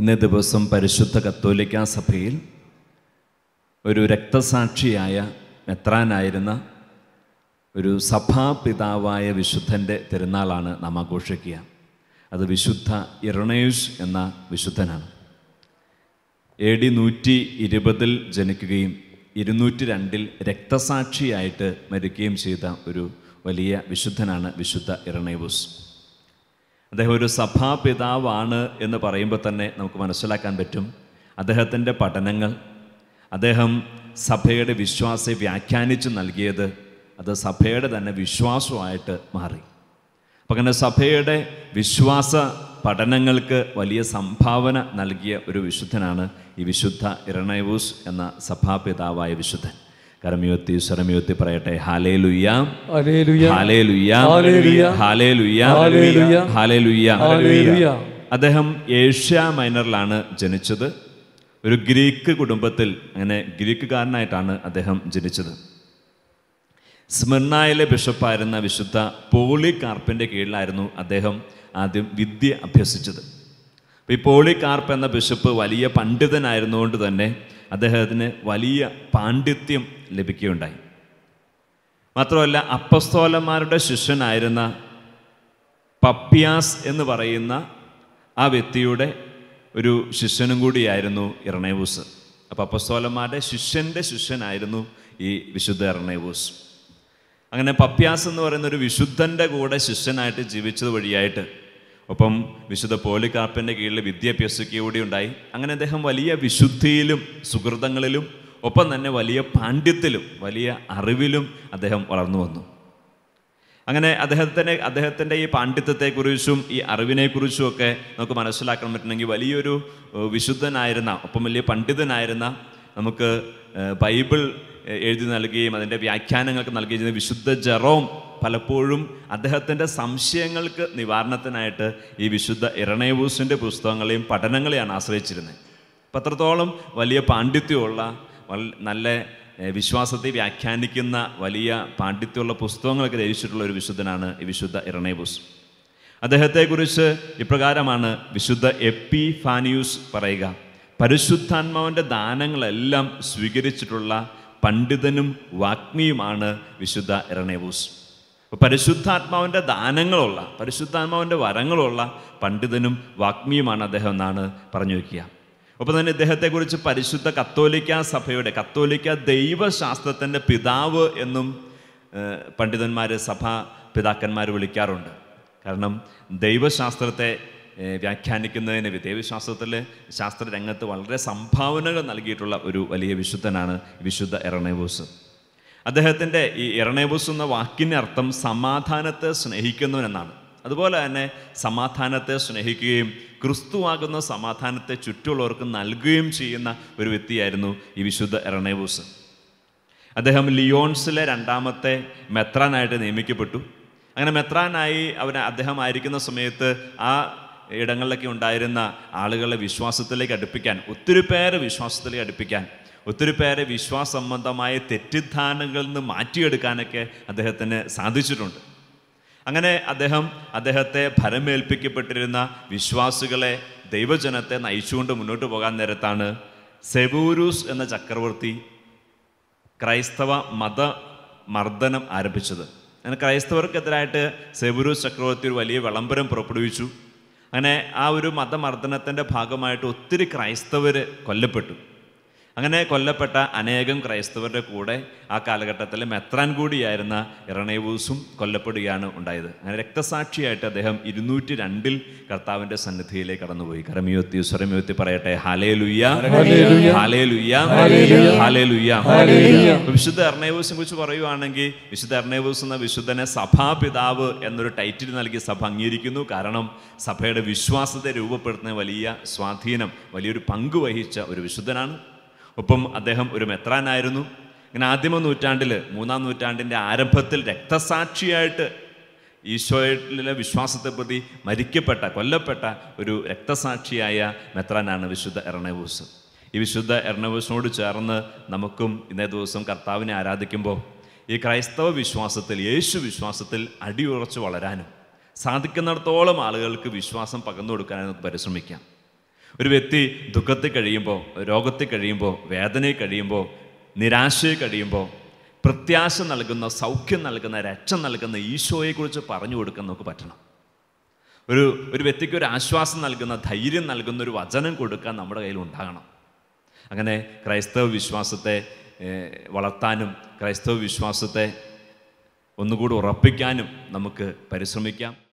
ഇന്നേ ദിവസം പരിശുദ്ധ കത്തോലിക്ക സഭയിൽ ഒരു രക്തസാക്ഷിയായ മെത്രാനായിരുന്ന ഒരു സഭാപിതാവായ വിശുദ്ധൻ്റെ തിരുനാളാണ് നാം ആഘോഷിക്കുക അത് വിശുദ്ധ ഇറണേഷ് എന്ന വിശുദ്ധനാണ് എ ഡി നൂറ്റി ഇരുപതിൽ ജനിക്കുകയും ഇരുന്നൂറ്റി രണ്ടിൽ രക്തസാക്ഷിയായിട്ട് മരിക്കുകയും ചെയ്ത ഒരു വലിയ വിശുദ്ധനാണ് വിശുദ്ധ ഇറണേവൂസ് അദ്ദേഹം ഒരു സഭാപിതാവാണ് എന്ന് പറയുമ്പോൾ തന്നെ നമുക്ക് മനസ്സിലാക്കാൻ പറ്റും അദ്ദേഹത്തിൻ്റെ പഠനങ്ങൾ അദ്ദേഹം സഭയുടെ വിശ്വാസത്തെ വ്യാഖ്യാനിച്ച് നൽകിയത് അത് സഭയുടെ തന്നെ വിശ്വാസമായിട്ട് മാറി അപ്പം അങ്ങനെ സഭയുടെ വിശ്വാസ പഠനങ്ങൾക്ക് വലിയ സംഭാവന നൽകിയ ഒരു വിശുദ്ധനാണ് ഈ വിശുദ്ധ ഇരണൈവൂസ് എന്ന സഭാപിതാവായ വിശുദ്ധൻ കരമിയൊത്തി സ്വരമിയൊത്തി പറയട്ടെ ഹാലേ ലുയ്യ ഹല്ലേലൂയ. ഹാലേ ലുയ്യ ഹല്ലേലൂയ. ഹാലേ ലുയ്യ ഹല്ലേലൂയ. ഹാലേ ലുയ്യ ഹല്ലേലൂയ. അദ്ദേഹം ഏഷ്യ മൈനറിലാണ് ജനിച്ചത് ഒരു ഗ്രീക്ക് കുടുംബത്തിൽ അങ്ങനെ ഗ്രീക്കുകാരനായിട്ടാണ് അദ്ദേഹം ജനിച്ചത് സ്മിർണായിലെ ബിഷപ്പായിരുന്ന വിശുദ്ധ പോളികാർപ്പിൻ്റെ കീഴിലായിരുന്നു അദ്ദേഹം ആദ്യം വിദ്യ അഭ്യസിച്ചത് അപ്പോൾ ഈ പോളികാർപ്പ് എന്ന ബിഷപ്പ് വലിയ പണ്ഡിതനായിരുന്നുകൊണ്ട് തന്നെ അദ്ദേഹത്തിന് വലിയ പാണ്ഡിത്യം ലഭിക്കുകയുണ്ടായി മാത്രമല്ല അപ്പസ്തോലന്മാരുടെ ശിഷ്യനായിരുന്ന പപ്പ്യാസ് എന്ന് പറയുന്ന ആ വ്യക്തിയുടെ ഒരു ശിഷ്യനും കൂടിയായിരുന്നു ഇറണേവൂസ് അപ്പോൾ അപ്പസ്തോലന്മാരുടെ ശിഷ്യൻ്റെ ശിഷ്യനായിരുന്നു ഈ വിശുദ്ധ ഇറണേവൂസ് അങ്ങനെ പപ്പ്യാസ് എന്ന് പറയുന്ന ഒരു വിശുദ്ധൻ്റെ കൂടെ ശിഷ്യനായിട്ട് ജീവിച്ചത് വഴിയായിട്ട് ഒപ്പം വിശുദ്ധ പോലിക്കാർപ്പിൻ്റെ കീഴിൽ വിദ്യ അഭ്യസിക്കുകയൂടി ഉണ്ടായി അങ്ങനെ അദ്ദേഹം വലിയ വിശുദ്ധിയിലും സുഹൃതങ്ങളിലും ഒപ്പം തന്നെ വലിയ പാണ്ഡ്യത്തിലും വലിയ അറിവിലും അദ്ദേഹം വളർന്നു വന്നു അങ്ങനെ അദ്ദേഹത്തിൻ്റെ അദ്ദേഹത്തിൻ്റെ ഈ പാണ്ഡിത്യത്തെക്കുറിച്ചും ഈ അറിവിനെക്കുറിച്ചും ഒക്കെ നമുക്ക് മനസ്സിലാക്കാൻ പറ്റണമെങ്കിൽ വലിയൊരു ഏഹ്, വിശുദ്ധനായിരുന്ന ഒപ്പം വലിയ പണ്ഡിതനായിരുന്ന നമുക്ക് ഏഹ്, ബൈബിൾ ഏഹ്, എഴുതി നൽകുകയും അതിൻ്റെ വ്യാഖ്യാനങ്ങൾക്ക് നൽകുകയും ചെയ്യുന്ന വിശുദ്ധ ജെറോം പലപ്പോഴും അദ്ദേഹത്തിൻ്റെ സംശയങ്ങൾക്ക് നിവാരണത്തിനായിട്ട് ഈ വിശുദ്ധ ഇറണേവൂസിൻ്റെ പുസ്തകങ്ങളെയും പഠനങ്ങളെയാണ് ആശ്രയിച്ചിരുന്നത് അപ്പം അത്രത്തോളം വലിയ പാണ്ഡിത്യമുള്ള വൽ- നല്ല ഏഹ്, വിശ്വാസത്തെ വ്യാഖ്യാനിക്കുന്ന വലിയ പാണ്ഡിത്യമുള്ള പുസ്തകങ്ങളൊക്കെ രചിച്ചിട്ടുള്ള ഒരു വിശുദ്ധനാണ് ഈ വിശുദ്ധ ഇറണേബൂസ് അദ്ദേഹത്തെക്കുറിച്ച് ഇപ്രകാരമാണ് വിശുദ്ധ എപ്പി ഫാനിയൂസ് പറയുക പരിശുദ്ധാത്മാവിൻ്റെ ദാനങ്ങളെല്ലാം സ്വീകരിച്ചിട്ടുള്ള പണ്ഡിതനും വാഗ്മിയുമാണ് വിശുദ്ധ ഇറണേബൂസ് അപ്പോൾ പരിശുദ്ധാത്മാവിൻ്റെ ദാനങ്ങളുള്ള പരിശുദ്ധാത്മാവിൻ്റെ വരങ്ങളുള്ള പണ്ഡിതനും വാഗ്മിയുമാണ് അദ്ദേഹം എന്നാണ് പറഞ്ഞു വയ്ക്കുക ഒപ്പം തന്നെ ഇദ്ദേഹത്തെക്കുറിച്ച് പരിശുദ്ധ കത്തോലിക്ക സഭയുടെ കത്തോലിക്ക ദൈവശാസ്ത്രത്തിൻ്റെ പിതാവ് എന്നും ഏഹ്, പണ്ഡിതന്മാർ സഭാ പിതാക്കന്മാർ വിളിക്കാറുണ്ട് കാരണം ദൈവശാസ്ത്രത്തെ ഏഹ്, വ്യാഖ്യാനിക്കുന്നതിന് വി- ദൈവശാസ്ത്രത്തിലെ ശാസ്ത്ര രംഗത്ത് വളരെ സംഭാവനകൾ നൽകിയിട്ടുള്ള ഒരു വലിയ വിശുദ്ധനാണ് വിശുദ്ധ എറണേവൂസ് അദ്ദേഹത്തിൻ്റെ ഈ എറണേബൂസ് എന്ന വാക്കിൻ്റെ അർത്ഥം സമാധാനത്തെ സ്നേഹിക്കുന്നവനെന്നാണ് അതുപോലെ തന്നെ സമാധാനത്തെ സ്നേഹിക്കുകയും ക്രിസ്തുവാകുന്ന സമാധാനത്തെ ചുറ്റുമുള്ളവർക്ക് നൽകുകയും ചെയ്യുന്ന ഒരു വ്യക്തിയായിരുന്നു ഈ വിശുദ്ധ എറണേബൂസ് അദ്ദേഹം ലിയോൺസിലെ രണ്ടാമത്തെ മെത്രാനായിട്ട് നിയമിക്കപ്പെട്ടു അങ്ങനെ മെത്രാനായി അവൻ അദ്ദേഹം ആയിരിക്കുന്ന സമയത്ത് ആ ഇടങ്ങളിലൊക്കെ ഉണ്ടായിരുന്ന ആളുകളെ വിശ്വാസത്തിലേക്ക് അടുപ്പിക്കാൻ ഒത്തിരി പേരെ വിശ്വാസത്തിലേക്ക് അടുപ്പിക്കാൻ ഒത്തിരി പേരെ വിശ്വാസ സംബന്ധമായ തെറ്റിദ്ധാരണകളിൽ നിന്ന് മാറ്റിയെടുക്കാനൊക്കെ അദ്ദേഹത്തിന് സാധിച്ചിട്ടുണ്ട് അങ്ങനെ അദ്ദേഹം അദ്ദേഹത്തെ ഭരമേൽപ്പിക്കപ്പെട്ടിരുന്ന വിശ്വാസികളെ ദൈവജനത്തെ നയിച്ചുകൊണ്ട് മുന്നോട്ട് പോകാൻ നേരത്താണ് സെബൂരൂസ് എന്ന ചക്രവർത്തി ക്രൈസ്തവ മത മർദ്ദനം ആരംഭിച്ചത് അങ്ങനെ ക്രൈസ്തവർക്കെതിരായിട്ട് സെബുരൂസ് ചക്രവർത്തി ഒരു വലിയ വിളംബരം പുറപ്പെടുവിച്ചു അങ്ങനെ ആ ഒരു മതമർദ്ദനത്തിൻ്റെ ഭാഗമായിട്ട് ഒത്തിരി ക്രൈസ്തവർ കൊല്ലപ്പെട്ടു അങ്ങനെ കൊല്ലപ്പെട്ട അനേകം ക്രൈസ്തവരുടെ കൂടെ ആ കാലഘട്ടത്തിൽ മെത്രാൻ കൂടിയായിരുന്ന ഇറണേവൂസും കൊല്ലപ്പെടുകയാണ് ഉണ്ടായത് അങ്ങനെ രക്തസാക്ഷിയായിട്ട് അദ്ദേഹം ഇരുന്നൂറ്റി രണ്ടിൽ കർത്താവിൻ്റെ സന്നിധിയിലേക്ക് കടന്നുപോയി കരമിയൊത്തി സ്വരമിയൊത്തി പറയട്ടെ ഹാലേ ലുയ്യ ഹല്ലേലൂയ. ഹാലേ ലുയ്യ ഹല്ലേലൂയ. ഹാലേ ലുയ്യ ഹല്ലേലൂയ. വിശുദ്ധ എർണേവൂസിനെ കുറിച്ച് പറയുവാണെങ്കിൽ വിശുദ്ധ എർണേവൂസ് എന്ന വിശുദ്ധനെ സഭാപിതാവ് എന്നൊരു ടൈറ്റിൽ നൽകി സഭ അംഗീകരിക്കുന്നു കാരണം സഭയുടെ വിശ്വാസത്തെ രൂപപ്പെടുത്തുന്ന വലിയ സ്വാധീനം വലിയൊരു പങ്ക് വഹിച്ച ഒരു വിശുദ്ധനാണ് ഒപ്പം അദ്ദേഹം ഒരു മെത്രാനായിരുന്നു ഇങ്ങനെ ആദ്യമ നൂറ്റാണ്ടിൽ മൂന്നാം നൂറ്റാണ്ടിൻ്റെ ആരംഭത്തിൽ രക്തസാക്ഷിയായിട്ട് ഈശോയിലെ വിശ്വാസത്തെ പ്രതി മരിക്കപ്പെട്ട കൊല്ലപ്പെട്ട ഒരു രക്തസാക്ഷിയായ മെത്രാനാണ് വിശുദ്ധ എറണേവൂസ് ഈ വിശുദ്ധ എറണേവൂസിനോട് ചേർന്ന് നമുക്കും ഇന്നേ ദിവസം കർത്താവിനെ ആരാധിക്കുമ്പോൾ ഈ ക്രൈസ്തവ വിശ്വാസത്തിൽ യേശു വിശ്വാസത്തിൽ അടിയുറച്ച് വളരാനും സാധിക്കുന്നിടത്തോളം ആളുകൾക്ക് വിശ്വാസം പകർന്നു കൊടുക്കാനും നമുക്ക് പരിശ്രമിക്കാം ഒരു വ്യക്തി ദുഃഖത്തിൽ കഴിയുമ്പോൾ രോഗത്തിൽ കഴിയുമ്പോൾ വേദനയിൽ കഴിയുമ്പോൾ നിരാശയിൽ കഴിയുമ്പോൾ പ്രത്യാശ നൽകുന്ന സൗഖ്യം നൽകുന്ന രക്ഷ നൽകുന്ന ഈശോയെക്കുറിച്ച് പറഞ്ഞു കൊടുക്കാൻ നമുക്ക് പറ്റണം ഒരു ഒരു വ്യക്തിക്ക് ഒരു ആശ്വാസം നൽകുന്ന ധൈര്യം നൽകുന്ന ഒരു വചനം കൊടുക്കാൻ നമ്മുടെ കയ്യിൽ ഉണ്ടാകണം അങ്ങനെ ക്രൈസ്തവ വിശ്വാസത്തെ ഏഹ്, വളർത്താനും ക്രൈസ്തവ വിശ്വാസത്തെ ഒന്നുകൂടി ഉറപ്പിക്കാനും നമുക്ക് പരിശ്രമിക്കാം